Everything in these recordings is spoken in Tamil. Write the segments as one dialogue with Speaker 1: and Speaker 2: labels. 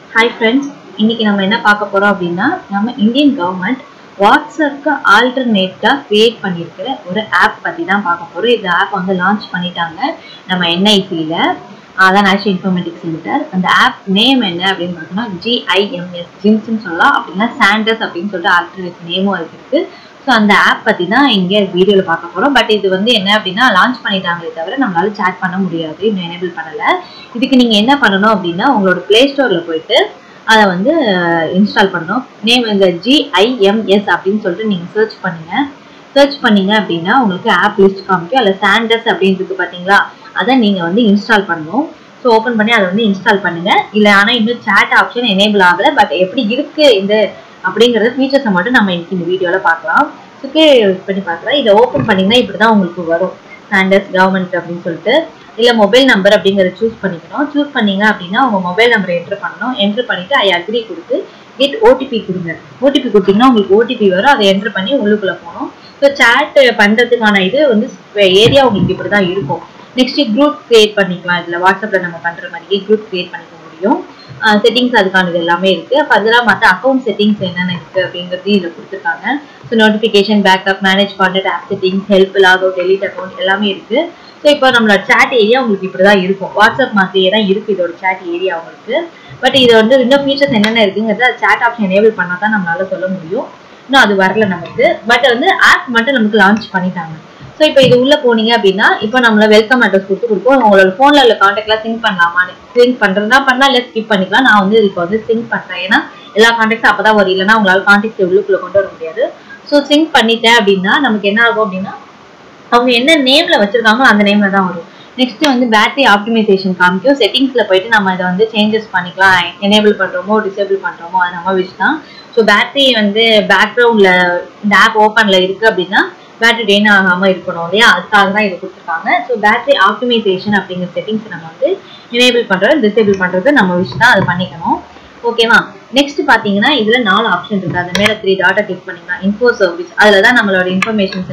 Speaker 1: ஹாய் ஃப்ரெண்ட்ஸ் இன்னைக்கு நம்ம என்ன பார்க்க போறோம் அப்படின்னா நம்ம இந்தியன் கவர்மெண்ட் வாட்ஸ்அப்க்கு ஆல்டர்னேட்டாக கிரியேட் பண்ணியிருக்கிற ஒரு ஆப் பற்றி தான் பார்க்க போகிறோம் இந்த ஆப் வந்து லான்ச் பண்ணிட்டாங்க நம்ம என்ஐசியில் அதான் நேஷனல் இன்ஃபர்மேட்டிக் சென்டர் அந்த ஆப் நேம் என்ன அப்படின்னு பார்த்தோம்னா ஜிஐஎம்எஸ் ஜிம்ஸ்ன்னு சொல்லலாம் அப்படின்னா சாண்டஸ் அப்படின்னு சொல்லிட்டு ஆல்டர்னேட் நேமும் இருக்கு ஸோ அந்த ஆப் பற்றி தான் இங்கே வீடியோவில் பார்க்க போகிறோம் பட் இது வந்து என்ன அப்படின்னா லான்ச் பண்ணிட்டாங்களே தவிர நம்மளால சேட் பண்ண முடியாது இன்னும் எனேபிள் பண்ணலை இதுக்கு நீங்கள் என்ன பண்ணணும் அப்படின்னா உங்களோட ப்ளே ஸ்டோரில் போயிட்டு அதை வந்து இன்ஸ்டால் பண்ணணும் நேம் இந்த ஜிஐஎம்எஸ் அப்படின்னு சொல்லிட்டு நீங்கள் சர்ச் பண்ணுங்கள் சர்ச் பண்ணீங்க அப்படின்னா உங்களுக்கு ஆப் லிஸ்ட் காமிக்கும் அதில் சாண்டஸ் அப்படின்றது பார்த்தீங்களா அதை நீங்கள் வந்து இன்ஸ்டால் பண்ணணும் ஸோ ஓப்பன் பண்ணி அதை வந்து இன்ஸ்டால் பண்ணுங்க இல்லை ஆனால் இன்னும் சேட் ஆப்ஷன் எனேபிள் ஆகலை பட் எப்படி இருக்கு இந்த அப்படிங்கிறது ஃபீச்சர்ஸை மட்டும் நம்ம இன்னைக்கு இந்த வீடியோவில் பார்க்கலாம் ஸோ கீழே பண்ணி பார்க்குறேன் இதை ஓப்பன் பண்ணிங்கன்னா இப்படி தான் உங்களுக்கு வரும் சாண்டஸ் கவர்மெண்ட் அப்படின்னு சொல்லிட்டு இல்லை மொபைல் நம்பர் அப்படிங்கிறத சூஸ் பண்ணிக்கணும் சூஸ் பண்ணீங்க அப்படின்னா உங்கள் மொபைல் நம்பரை என்ட்ரு பண்ணணும் என்ட்ரு பண்ணிவிட்டு ஐ அக்ரி கொடுத்து கெட் ஓடிபி கொடுங்க ஓடிபி கொடுத்தீங்கன்னா உங்களுக்கு ஓடிபி வரும் அதை என்ட்ரு பண்ணி உள்ளுக்குள்ளே போகணும் ஸோ சேட் பண்ணுறதுக்கான இது வந்து ஏரியா உங்களுக்கு இப்படி தான் இருக்கும் நெக்ஸ்ட் குரூப் கிரியேட் பண்ணிக்கலாம் இதில் வாட்ஸ்அப்பில் நம்ம பண்ணுற மாதிரியே குரூப் கிரியேட் பண்ணிக்க முடியும் செட்டிங்ஸ் அதுக்கானது எல்லாமே இருக்குது அப்போ அதெல்லாம் மற்ற அக்கௌண்ட் செட்டிங்ஸ் என்னென்ன இருக்குது அப்படிங்கிறது இதில் கொடுத்துருக்காங்க so notification backup manage contact app settings help log out delete account எல்லாமே இருக்குது ஸோ இப்போ நம்மளோட சேட் ஏரியா உங்களுக்கு இப்படி தான் இருக்கும் வாட்ஸ்அப் மாதிரியே தான் இருக்குது இதோட சேட் ஏரியா உங்களுக்கு பட் இது வந்து இன்னும் ஃபீச்சர்ஸ் என்னென்ன இருக்குங்கிறத சேட் ஆப்ஷன் எனேபிள் பண்ணால் தான் நம்மளால சொல்ல முடியும் இன்னும் அது வரல நமக்கு பட் வந்து ஆப் மட்டும் நமக்கு லான்ச் பண்ணிட்டாங்க ஸோ இப்போ இது உள்ள போனீங்க அப்படின்னா இப்போ நம்மள வெல்கம் அட்ரஸ் கொடுத்து கொடுப்போம் உங்களோட ஃபோனில் உள்ள காண்டாக்ட்லாம் சிங்க் பண்ணலாமா சிங்க் பண்ணுறதுனா பண்ணலாம் இல்லை ஸ்கிப் பண்ணிக்கலாம் நான் வந்து இப்போ வந்து சிங்க் பண்ணுறேன் ஏன்னா எல்லா காண்டாக்ட்ஸும் அப்போ தான் வரும் இல்லைன்னா உங்களால் காண்டாக்ட் உள்ளுக்குள்ளே கொண்டு வர முடியாது ஸோ சிங்க் பண்ணிட்டேன் அப்படின்னா நமக்கு என்ன ஆகும் அப்படின்னா அவங்க என்ன நேமில் வச்சுருக்காங்களோ அந்த நேமில் தான் வரும் நெக்ஸ்ட் வந்து பேட்டரி ஆப்டிமைசேஷன் காமிக்கும் செட்டிங்ஸில் போயிட்டு நம்ம இதை வந்து சேஞ்சஸ் பண்ணிக்கலாம் எனேபிள் பண்ணுறோமோ டிசேபிள் பண்ணுறோமோ அது நம்ம விஷ் தான் ஸோ பேட்டரி வந்து பேக்ரவுண்டில் இந்த ஆப் ஓப்பனில் இருக்குது அப்படின்னா பேட்டரி ட்ரெயின் ஆகாமல் இருக்கணும் இல்லையா அதுக்காக தான் இது கொடுத்துருக்காங்க ஸோ பேட்டரி ஆப்டிமைசேஷன் அப்படிங்கிற செட்டிங்ஸ் நம்ம வந்து எனேபிள் பண்ணுறது டிசேபிள் பண்ணுறது நம்ம விஷ் தான் அது பண்ணிக்கணும் ஓகேவா நெக்ஸ்ட் பார்த்தீங்கன்னா இதில் நாலு ஆப்ஷன் இருக்குது அது மேலே த்ரீ டாட்டா கிளிக் பண்ணிக்கலாம் இன்ஃபோ சர்வீஸ் அதில் தான் நம்மளோட இன்ஃபர்மேஷன்ஸ்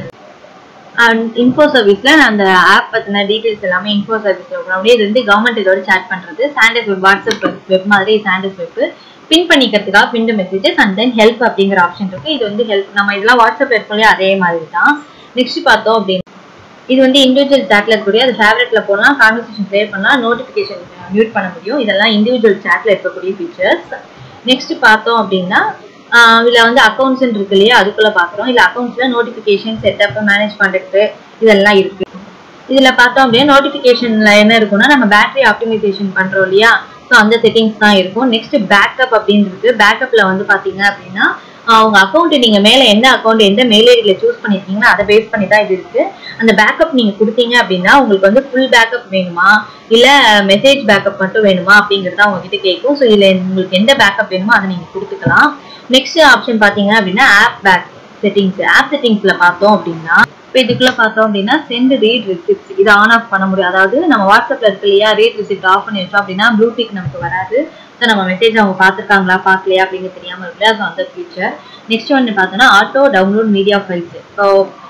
Speaker 1: இன்ஃபோ சர்வீஸில் அந்த ஆப் பற்றின டீட்டெயில்ஸ் எல்லாமே இன்ஃபோ சர்வீஸில் அப்படியே இது வந்து கவர்மெண்ட் இதோட சேட் பண்ணுறது சாண்டஸ் வெப் வாட்ஸ்அப் வெப் மாதிரி சாண்டஸ் வெப் பின் பண்ணிக்கிறதுக்காக pin messages and then help அப்படிங்கிற ஆப்ஷன் இருக்கு இது வந்து ஹெல்ப் நம்ம இதெல்லாம் வாட்ஸ்அப் இருக்கோம் அதே மாதிரி தான் நெக்ஸ்ட் பார்த்தோம் அப்படின்னு இது வந்து இண்டிவிஜுவல் சேட்ல இருக்கக்கூடிய அது ஃபேவரட்ல போனால் கான்வர்சேஷன் கிளியர் பண்ணலாம் நோட்டிஃபிகேஷன் மியூட் பண்ண முடியும் இதெல்லாம் இண்டிவிஜுவல் சேட்ல இருக்கக்கூடிய ஃபீச்சர்ஸ் நெக்ஸ்ட் பார்த்தோம் அப்படின்னா இதில் வந்து அக்கௌண்ட்ஸ் இருக்கு இல்லையா அதுக்குள்ள பார்க்குறோம் இல்லை அக்கௌண்ட்ஸில் நோட்டிஃபிகேஷன் செட்டப் மேனேஜ் கான்டாக்ட் இதெல்லாம் இருக்கு இதில் பார்த்தோம் அப்படின்னா நோட்டிஃபிகேஷனில் என்ன இருக்குன்னா நம்ம பேட்டரி ஆப்டிமைசேஷன் பண்ணுறோம் இல்லையா ஸோ அந்த செட்டிங்ஸ் தான் இருக்கும் நெக்ஸ்ட் பேக்கப் அப்படின்றது பேக்கப்பில் வந்து பார்த்தீங்க அப்படின்னா உங்கள் அக்கௌண்ட்டு நீங்கள் மேலே எந்த அக்கௌண்ட் எந்த மெயில் ஐடியில் சூஸ் பண்ணியிருக்கீங்களோ அதை பேஸ் பண்ணி தான் இது இருக்குது அந்த பேக்கப் நீங்கள் கொடுத்தீங்க அப்படின்னா உங்களுக்கு வந்து ஃபுல் பேக்கப் வேணுமா இல்லை மெசேஜ் பேக்கப் மட்டும் வேணுமா அப்படிங்கிறத உங்ககிட்ட கேட்கும் ஸோ இதில் உங்களுக்கு எந்த பேக்கப் வேணுமோ அதை நீங்கள் கொடுத்துக்கலாம் நெக்ஸ்ட் ஆப்ஷன் பார்த்தீங்க அப்படின்னா ஆப் பேக் செட்டிங்ஸ் ஆப் செட்டிங்ஸில் பார்த்தோம் அப்படின்னா இப்போ இதுக்குள்ள பார்த்தோம் அப்படின்னா சென்ட் ரீட் ரிசிப்ட் இதை ஆன் ஆஃப் பண்ண முடியும் அதாவது நம்ம வாட்ஸ்அப்ல இருக்கு இல்லையா ரீட் ரிசிப்ட் ஆஃப் பண்ணி வச்சோம் அப்படின்னா ப்ளூடிக் நமக்கு வராது ஸோ நம்ம மெசேஜ் அவங்க பார்த்துருக்காங்களா பார்க்கலையா அப்படிங்கிறது தெரியாம இருக்குல்ல ஸோ அந்த ஃபீச்சர் நெக்ஸ்ட் ஒன்று பார்த்தோன்னா ஆட்டோ டவுன்லோட் மீடியா ஃபைல்ஸ் இப்போ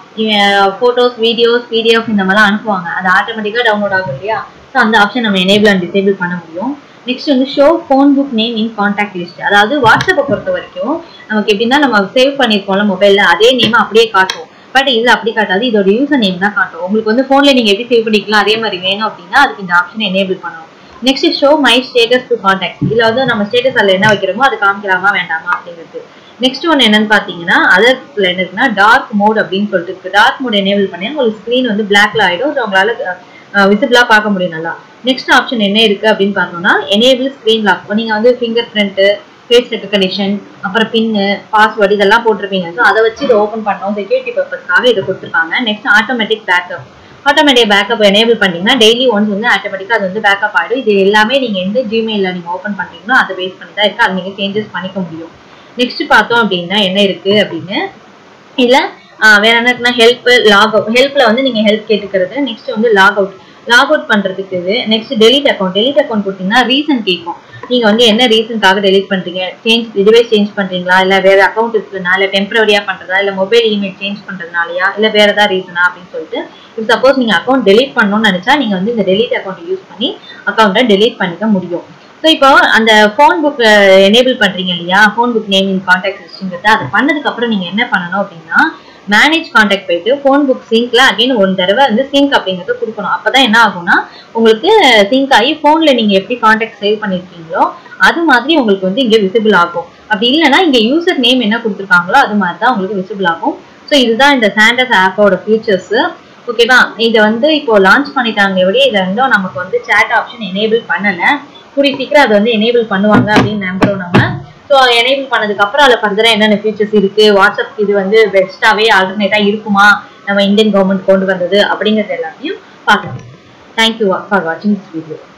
Speaker 1: ஃபோட்டோஸ் வீடியோஸ் பிடிஎஃப் இந்த மாதிரிலாம் அனுப்புவாங்க அது ஆட்டோமேட்டிக்காக டவுன்லோட் ஆகும் இல்லையா ஸோ அந்த ஆப்ஷன் நம்ம எனேபிள் அண்ட் டிசேபிள் பண்ண முடியும் நெக்ஸ்ட் வந்து show phone book name in contact list அதாவது வாட்ஸ்அப்பை பொறுத்த வரைக்கும் நமக்கு எப்படின்னா நம்ம சேவ் பண்ணியிருக்கோம்ல மொபைலில் அதே நேம் அப்படியே காட்டும் பட் இதில் அப்படி காட்டாது இதோட யூசர் நேம் தான் காட்டும் உங்களுக்கு வந்து ஃபோனில் நீங்கள் எப்படி சேவ் பண்ணிக்கலாம் அதே மாதிரி வேணும் அப்படின்னா அதுக்கு இந்த ஆப்ஷன் எனேபிள் பண்ணணும் next show my status to contact இதில் வந்து நம்ம ஸ்டேட்டஸ் அதில் என்ன வைக்கிறோமோ அது காமிக்கலாமா வேண்டாமா அப்படிங்கிறது நெக்ஸ்ட் ஒன்று என்னன்னு பார்த்தீங்கன்னா அதர்ல என்ன இருக்குன்னா டார்க் மோட் அப்படின்னு சொல்லிட்டு இருக்கு டார்க் மோட் எனேபிள் பண்ணி உங்களுக்கு ஸ்க்ரீன் வந்து பிளாக்ல ஆகிடும் ஸோ உங்களால் விசிபிளாக பார்க்க முடியும் நல்லா நெக்ஸ்ட் ஆப்ஷன் என்ன இருக்குது அப்படின்னு பார்த்தோம்னா எனேபிள் ஸ்க்ரீன் லாக் நீங்கள் வந்து ஃபிங்கர் பிரிண்ட்டு ஃபேஸ் ரெக்கக்னிஷன் அப்புறம் பின்னு பாஸ்வேர்டு இதெல்லாம் போட்டிருப்பீங்க ஸோ அதை வச்சு இதை ஓப்பன் பண்ணோம் செக்யூரிட்டி பர்பஸ்க்காக இதை கொடுத்துருக்காங்க next automatic backup automatic backup enable பண்ணிங்கன்னா டெய்லி ஒன்ஸ் வந்து ஆட்டோமேட்டிக்காக அது வந்து பேக்கப் ஆகிடும் இது எல்லாமே நீங்கள் எந்த ஜிமெயிலில் நீங்கள் ஓப்பன் பண்ணுறீங்களோ அதை பேஸ் பண்ணி தான் இருக்குது அது நீங்கள் சேஞ்சஸ் பண்ணிக்க முடியும் நெக்ஸ்ட் பார்த்தோம் அப்படின்னா என்ன இருக்குது அப்படின்னு இதில் வேற என்ன இருக்குன்னா ஹெல்ப் லாக் அவுட் ஹெல்ப்பில் வந்து நீங்கள் ஹெல்ப் கேட்டுக்கிறது நெக்ஸ்ட் வந்து லாக் அவுட் லாக் அவுட் பண்ணுறதுக்கு இது next delete account delete account கொடுத்தீங்கன்னா ரீசன் கேட்கும் நீங்கள் வந்து என்ன ரீசனுக்காக டெலிட் பண்ணுறீங்க சேஞ்ச் டிவைஸ் சேஞ்ச் பண்ணுறீங்களா இல்லை வேறு அக்கௌண்ட் இருக்குதுனா இல்லை டெம்பரரியாக பண்ணுறதா இல்லை மொபைல் இமெயில் சேஞ்ச் பண்ணுறதுனாலயா இல்லை வேறு ஏதாவது ரீசனா அப்படின்னு சொல்லிட்டு இப்போ சப்போஸ் நீங்கள் அக்கௌண்ட் டெலிட் பண்ணணும்னு நினச்சா நீங்கள் வந்து இந்த டெலிட் அக்கௌண்ட் யூஸ் பண்ணி அக்கௌண்ட்டை டெலிட் பண்ணிக்க முடியும் ஸோ இப்போ அந்த ஃபோன் புக் எனேபிள் பண்றீங்க இல்லையா phone book name in contact லிஸ்ட்ங்கிறத அதை பண்ணதுக்கு அப்புறம் நீங்க என்ன பண்ணணும் அப்படின்னா மேனேஜ் கான்டாக்ட் போயிட்டு ஃபோன் புக் சிங்க்ல அகைன் ஒரு தடவை வந்து சிங்க் அப்படிங்கறத கொடுக்கணும் அப்பதான் என்ன ஆகும்னா உங்களுக்கு சிங்க் ஆகி போன்ல நீங்க எப்படி கான்டாக்ட் சேவ் பண்ணிருக்கீங்களோ அது மாதிரி உங்களுக்கு வந்து இங்க விசிபிள் ஆகும் அப்படி இல்லைன்னா இங்க யூசர் நேம் என்ன கொடுத்துருக்காங்களோ அது மாதிரி தான் உங்களுக்கு விசிபிள் ஆகும் ஸோ இதுதான் இந்த சாண்டஸ் ஆப்போட ஃபீச்சர்ஸ் ஓகேவா இதை வந்து இப்போ லான்ச் பண்ணிட்டாங்க எப்படி இதை வந்து நமக்கு வந்து சேட் ஆப்ஷன் எனேபிள் பண்ணல கூடிய சீக்கிரம் அதை வந்து எனேபிள் பண்ணுவாங்க அப்படின்னு நம்புறோம் நம்ம ஸோ எனேபிள் பண்ணதுக்கு அப்புறம் அதில் ஃபர்தரா என்னென்ன ஃபீச்சர்ஸ் இருக்கு வாட்ஸ்அப் இது வந்து பெஸ்ட்டாவே ஆல்டர்னேட்டா இருக்குமா நம்ம இந்தியன் கவர்மெண்ட் கொண்டு வந்தது அப்படிங்கிறது எல்லாத்தையும் பார்க்கலாம் தேங்க்யூ ஃபார் வாட்சிங் திஸ் வீடியோ